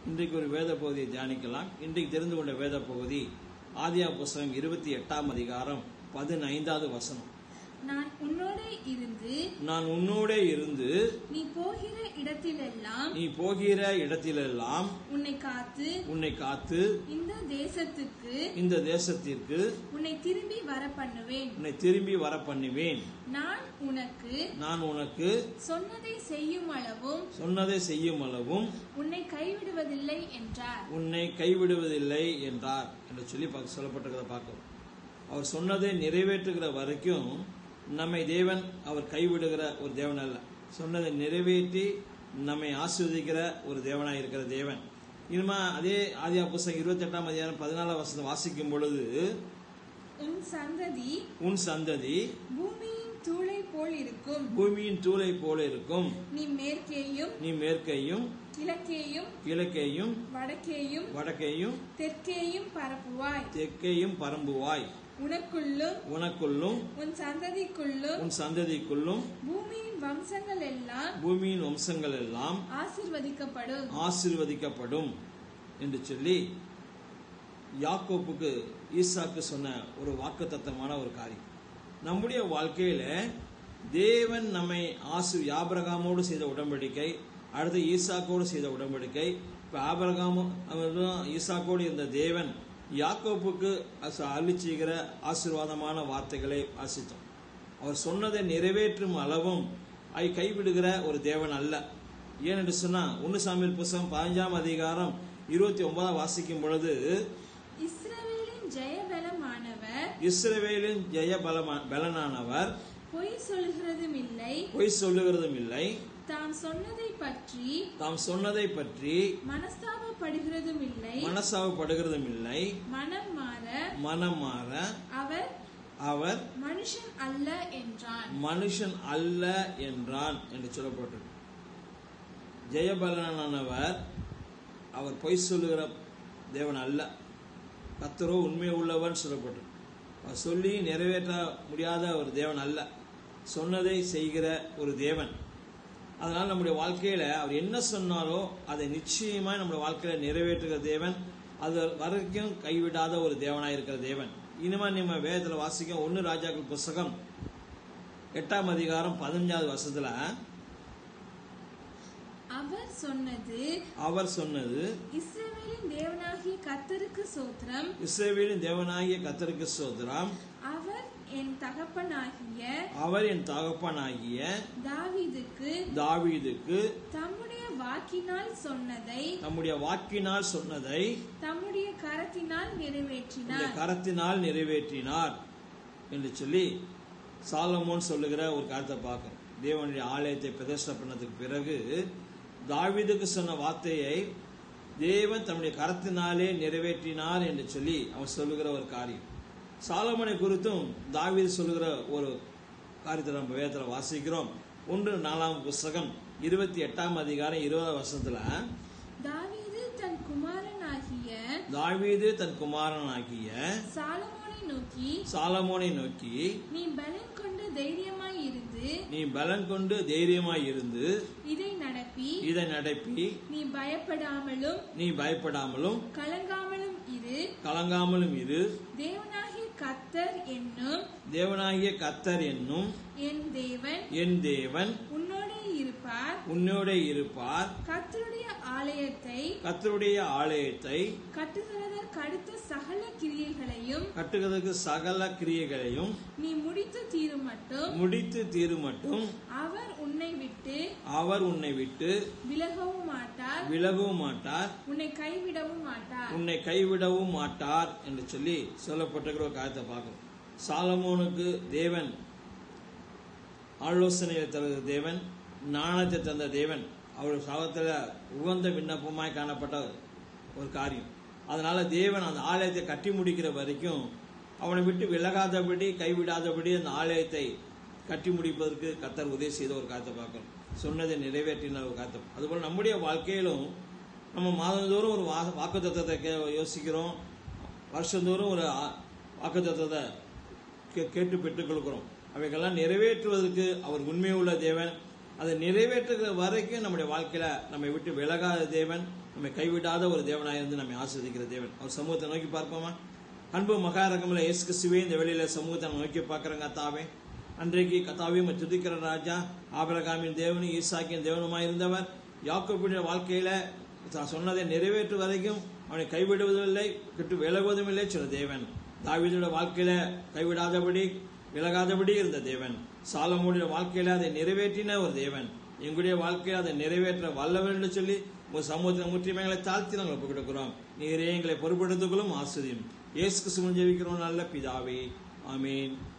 இன்றைக்கு ஒரு வேத பகுதியை தியானிக்கலாம் இன்றைக்கு தெரிந்து கொண்ட வேத பகுதி ஆதியா புஸ்தகம் இருபத்தி எட்டாம் அதிகாரம் பதினைந்தாவது வசனம் நான் உன்னோடே இருந்து நான் உன்னோடே இருந்து நீ போகிற இடத்திலெல்லாம் நீ போகிற இடத்திலெல்லாம் உன்னை காத்து உன்னை காத்து இந்த தேசத்துக்கு இந்த தேசத்திற்கு உன்னை திரும்பி வர பண்ணுவேன் உன்னை திரும்பி வர பண்ணுவேன் நான் உனக்கு நான் உனக்கு சொன்னதை செய்யும் அளவும் சொன்னதை செய்யும் அளவும் உன்னை கைவிடுவதில்லை என்றார் உன்னை கைவிடுவதில்லை என்றார் என்று சொல்லி பார்க்க சொல்லப்பட்டிருக்கிறத பார்க்கிறோம் அவர் சொன்னதை நிறைவேற்றுகிற வரைக்கும் நம்மை தேவன் அவர் கைவிடுகிற ஒரு தேவன் அல்ல சொன்னதை நிறைவேற்றி நம்மை ஆஸ்வதிக்கிற ஒரு தேவனாய் இருக்கிற தேவன் இனிமா அதே ஆதியா புஸ்தகம் இருபத்தி எட்டாம் அதிகாரம் பதினாலாம் வசனம் வாசிக்கும் பொழுது உன் சந்ததி உன் சந்ததி பூமியின் தூளை போல் இருக்கும் பூமியின் தூளை போல இருக்கும் நீ மேற்கேயும் நீ மேற்கையும் கிழக்கேயும் கிழக்கையும் வடக்கேயும் வடக்கையும் தெற்கேயும் பரப்புவாய் தெற்கையும் பரம்புவாய் உனக்குள்ளும் உனக்குள்ளும் உன் சந்ததிக்குள்ளும் உன் சந்ததிக்குள்ளும் பூமியின் வம்சங்கள் எல்லாம் பூமியின் வம்சங்கள் எல்லாம் ஆசிர்வதிக்கப்படும் ஆசீர்வதிக்கப்படும் என்று சொல்லி யாக்கோப்புக்கு ஈசாக்கு சொன்ன ஒரு வாக்குத்தத்தமான ஒரு காரியம் நம்முடைய வாழ்க்கையில தேவன் நம்மை ஆசு ஆபிரகாமோடு செய்த உடன்படிக்கை அடுத்து ஈசாக்கோடு செய்த உடன்படிக்கை இப்ப ஆபிரகாமும் அவரும் ஈசாக்கோடு இருந்த தேவன் யாக்கோப்புக்கு அச- அருளி செய்கிற ஆசீர்வாதமான வார்த்தைகளை வாசித்தோம் அவர் சொன்னதை நிறைவேற்றும் அளவும் ஐ கைவிடுகிற ஒரு தேவன் அல்ல ஏனென்று சொன்னா ஒன்னு சாமியல் புஸ்தகம் பதினஞ்சாம் அதிகாரம் இருபத்தி ஒன்பதாம் வாசிக்கும் பொழுது இஸ்ரவேலின் ஜெயபலமானவர் இஸ்ரவேலின் ஜெய பலமா பலனானவர் பொய் சொல்கிறதும் இல்லை பொய் சொல்லுகிறதும் இல்லை தாம் சொன்னதை பற்றி தாம் சொன்னதை பற்றி மனஸ்தாபப்படுகிறதும் இல்லை மனசாவப்படுகிறதும் இல்லை மனம் மாற மனம் மாற அவர் அவர் மனுஷன் அல்ல என்றான் மனுஷன் அல்ல என்றான் என்று சொல்லப்பட்டது ஜெயபலனானவர் அவர் பொய் சொல்லுகிற தேவன் அல்ல கத்தரோ உண்மை உள்ளவன் சொல்லப்பட்டது அவர் சொல்லி நிறைவேற்ற முடியாத ஒரு தேவன் அல்ல சொன்னதை செய்கிற ஒரு தேவன் அதனால் நம்முடைய வாழ்க்கையில அவர் என்ன சொன்னாரோ அதை நிச்சயமா நம்முடைய வாழ்க்கையில நிறைவேற்றுகிற தேவன் அது வரைக்கும் கைவிடாத ஒரு தேவனாய் இருக்கிற தேவன் இனிமே நம்ம வேதத்துல வாசிக்க ஒன்னு ராஜாக்கள் புஸ்தகம் எட்டாம் அதிகாரம் பதினஞ்சாவது வருஷத்துல அவர் சொன்னது அவர் சொன்னது இஸ்ரவேலின் தேவனாகிய கர்த்தருக்கு சோத்திரம் இஸ்ரவேலின் தேவனாகிய கத்தருக்கு சோதரம் அவர் என் தகப்பனாகிய அவர் என் தகப்பனாகிய தாவீதுக்கு தாவீதுக்கு தம்முடைய வாக்கினால் சொன்னதை தம்முடைய வாக்கினால் சொன்னதை தம்முடைய கரத்தினால் இந்த நிறைவேற்றினார் கரத்தினால் நிறைவேற்றினார் என்று சொல்லி சாலமோன் சொல்லுகிற ஒரு கருத்தை பார்க்கிறோம் தேவனுடைய ஆலயத்தை பிரதிஷ்டை பண்ணதுக்கு பிறகு தாவீதுக்கு சொன்ன வார்த்தையை தேவன் தம்முடைய கரத்தினாலே நிறைவேற்றினார் என்று சொல்லி அவன் சொல்லுகிற ஒரு காரியம் சாலமோனை குறித்தும் தாவீது சொல்லுகிற ஒரு காரியத்தை நம்ம வேதத்தில் வாசிக்கிறோம் ஒன்று நாலாம் புஸ்தகம் இருபத்தி எட்டாம் அதிகாரம் இருபதாம் வருஷத்துல தாவீது தன் குமாரனாகிய தாவீது தன் குமாரனாகிய சாலமோனை நோக்கி சாலமோனை நோக்கி நீ பலன் கொண்டு தைரியமாய் இருந்து நீ பலன் கொண்டு தைரியமாய் இருந்து இதை நடப்பி இதை நடப்பி நீ பயப்படாமலும் நீ பயப்படாமலும் கலங்காமலும் இரு கலங்காமலும் இரு தேவனாகிய கர்த்தர் என்னும் தேவனாகிய கத்தர் என்னும் என் தேவன் என் தேவன் உன்னோடே இருப்பார் உன்னோட இருப்பார் கர்த்தருடைய ஆலயத்தை கத்தருடைய ஆலயத்தை கட்டுகிறதற்கு அடுத்த சகல கிரியைகளையும் கட்டுகிறதுக்கு சகல கிரியைகளையும் நீ முடித்து தீரும் மட்டும் முடித்து தீரு மட்டும் அவர் உன்னை விட்டு அவர் உன்னை விட்டு விலகவும் மாட்டார் விலகவும் மாட்டார் உன்னை கைவிடவும் மாட்டார் உன்னை கைவிடவும் மாட்டார் என்று சொல்லி சொல்லப்பட்டிருக்கிற ஒரு காரியத்தை பார்க்கிறோம் சாலமோனுக்கு தேவன் ஆலோசனையை தருகிற தேவன் ஞானத்தை தந்த தேவன் அவர் சகத்தில் உகந்த விண்ணப்பமாய் காணப்பட்ட ஒரு காரியம் அதனால தேவன் அந்த ஆலயத்தை கட்டி முடிக்கிற வரைக்கும் அவனை விட்டு விலகாதபடி கைவிடாதபடி அந்த ஆலயத்தை கட்டி முடிப்பதற்கு கத்தர் உதவி செய்த ஒரு காரியத்தை பார்க்கிறோம் சொன்னதை நிறைவேற்றின ஒரு காரியத்தை அதுபோல் நம்முடைய வாழ்க்கையிலும் நம்ம மாதந்தோறும் ஒரு வாக்கு தத்துவத்தை யோசிக்கிறோம் வருஷந்தோறும் ஒரு வாக்கு தத்துவத்தை கேட்டு பெற்றுக்கொள்கிறோம் அவைகள்லாம் நிறைவேற்றுவதற்கு அவர் உண்மையுள்ள தேவன் அதை நிறைவேற்றுகிற வரைக்கும் நம்முடைய வாழ்க்கையில நம்மை விட்டு விலகாத தேவன் நம்மை கைவிடாத ஒரு தேவனாய் இருந்து நம்மை ஆஸ்வதிக்கிற தேவன் அவர் சமூகத்தை நோக்கி பார்ப்போமா அன்பு மகாரகமில் இயேசு கிறிஸ்துவே இந்த வெளியில சமூகத்தை நம்ம நோக்கி பார்க்குறேங்க கத்தாவே அன்றைக்கு கத்தாவையும் துதிக்கிற ராஜா ஆபரகாமின் தேவனும் ஈசாக்கின் தேவனுமாய் இருந்தவர் யாக்கோபின் வாழ்க்கையில தான் சொன்னதை நிறைவேற்று வரைக்கும் அவனை கைவிடுவதில்லை விட்டு விலகுவதும் இல்லை சில தேவன் தாவீதோட வாழ்க்கையில கைவிடாதபடி விலகாதபடி இருந்த தேவன் சாலமோடைய வாழ்க்கையில அதை நிறைவேற்றின ஒரு தேவன் எங்களுடைய வாழ்க்கையில அதை நிறைவேற்ற வல்லவர் என்று சொல்லி உங்க சமூகத்தில் முற்றிமைகளை தாழ்த்தி நாங்கள் ஒப்புக் கொடுக்கிறோம் நீரே எங்களை பொறுப்படுத்திக் கொள்ளும் ஆசிரியம் இயேசு கிறிஸ்துவின் ஜெபிக்கிறோம் நல்ல பிதாவே ஆமீன்